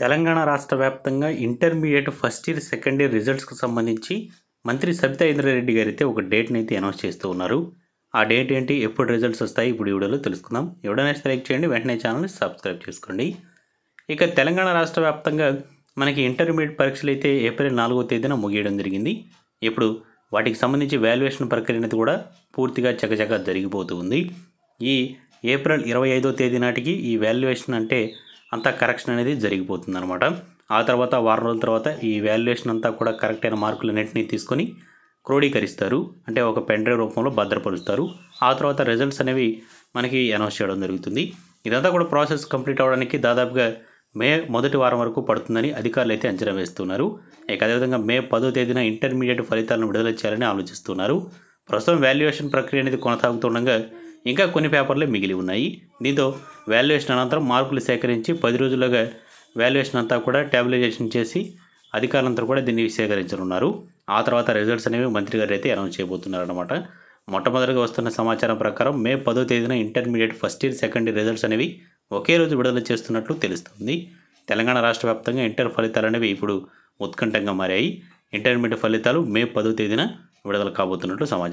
తెలంగాణ రాష్ట్ర వ్యాప్తంగా intermediate first year second year రిజల్ట్స్కి సంబంధించి మంత్రి సబితా ఇంద్రారెడ్డి గారు అయితే ఒక డేట్ని అయితే అనౌన్స్ చేస్తూ ఉన్నారు ఆ డేట్ ఏంటి ఎప్పుడు రిజల్ట్స్ వస్తాయి ఇప్పుడు ఈ వీడియోలో తెలుసుకుందాం ఎవడైనా సెలెక్ట్ చేయండి వెంటనే ఛానల్ని సబ్స్క్రైబ్ చేసుకోండి ఇక తెలంగాణ రాష్ట్ర వ్యాప్తంగా మనకి ఇంటర్మీడియట్ పరీక్షలు అయితే ఏప్రిల్ నాలుగో తేదీన ముగియడం జరిగింది ఇప్పుడు వాటికి సంబంధించి వాల్యుయేషన్ ప్రక్రియ అనేది కూడా పూర్తిగా చకచక జరిగిపోతూ ఉంది ఈ ఏప్రిల్ ఇరవై ఐదో తేదీ నాటికి ఈ వాల్యుయేషన్ అంటే అంతా కరెక్షన్ అనేది జరిగిపోతుంది అనమాట ఆ తర్వాత వారం రోజుల తర్వాత ఈ వాల్యుయేషన్ అంతా కూడా కరెక్ట్ అయిన మార్కులన్నింటినీ తీసుకొని క్రోడీకరిస్తారు అంటే ఒక పెన్ డ్రైవ్ రూపంలో భద్రపరుస్తారు ఆ తర్వాత రిజల్ట్స్ అనేవి మనకి అనౌన్స్ చేయడం జరుగుతుంది ఇదంతా కూడా ప్రాసెస్ కంప్లీట్ అవ్వడానికి దాదాపుగా మే మొదటి వారం వరకు పడుతుందని అధికారులు అయితే అంచనా వేస్తున్నారు ఇక అదేవిధంగా మే పదో తేదీన ఇంటర్మీడియట్ ఫలితాలను విడుదల చేయాలని ఆలోచిస్తున్నారు ప్రస్తుతం వాల్యుయేషన్ ప్రక్రియ అనేది కొనసాగుతుండగా ఇంకా కొన్ని పేపర్లే మిగిలి ఉన్నాయి దీంతో వాల్యుయేషన్ అనంతరం మార్కులు సేకరించి పది రోజులుగా వాల్యుయేషన్ అంతా కూడా ట్యాబులైజేషన్ చేసి అధికారులంతా కూడా దీన్ని సేకరించనున్నారు ఆ తర్వాత రిజల్ట్స్ అనేవి మంత్రి గారు అయితే అనౌన్స్ చేయబోతున్నారు అనమాట మొట్టమొదటిగా వస్తున్న సమాచారం ప్రకారం మే పదో తేదీన intermediate first year second year results అనేవి ఒకే రోజు విడుదల చేస్తున్నట్లు తెలుస్తుంది తెలంగాణ రాష్ట్ర వ్యాప్తంగా ఇంటర్ ఫలితాలు అనేవి ఇప్పుడు ఉత్కంఠంగా మారాయి ఇంటర్మీడియట్ ఫలితాలు మే పదో తేదీన విడుదల కాబోతున్నట్లు సమాచారం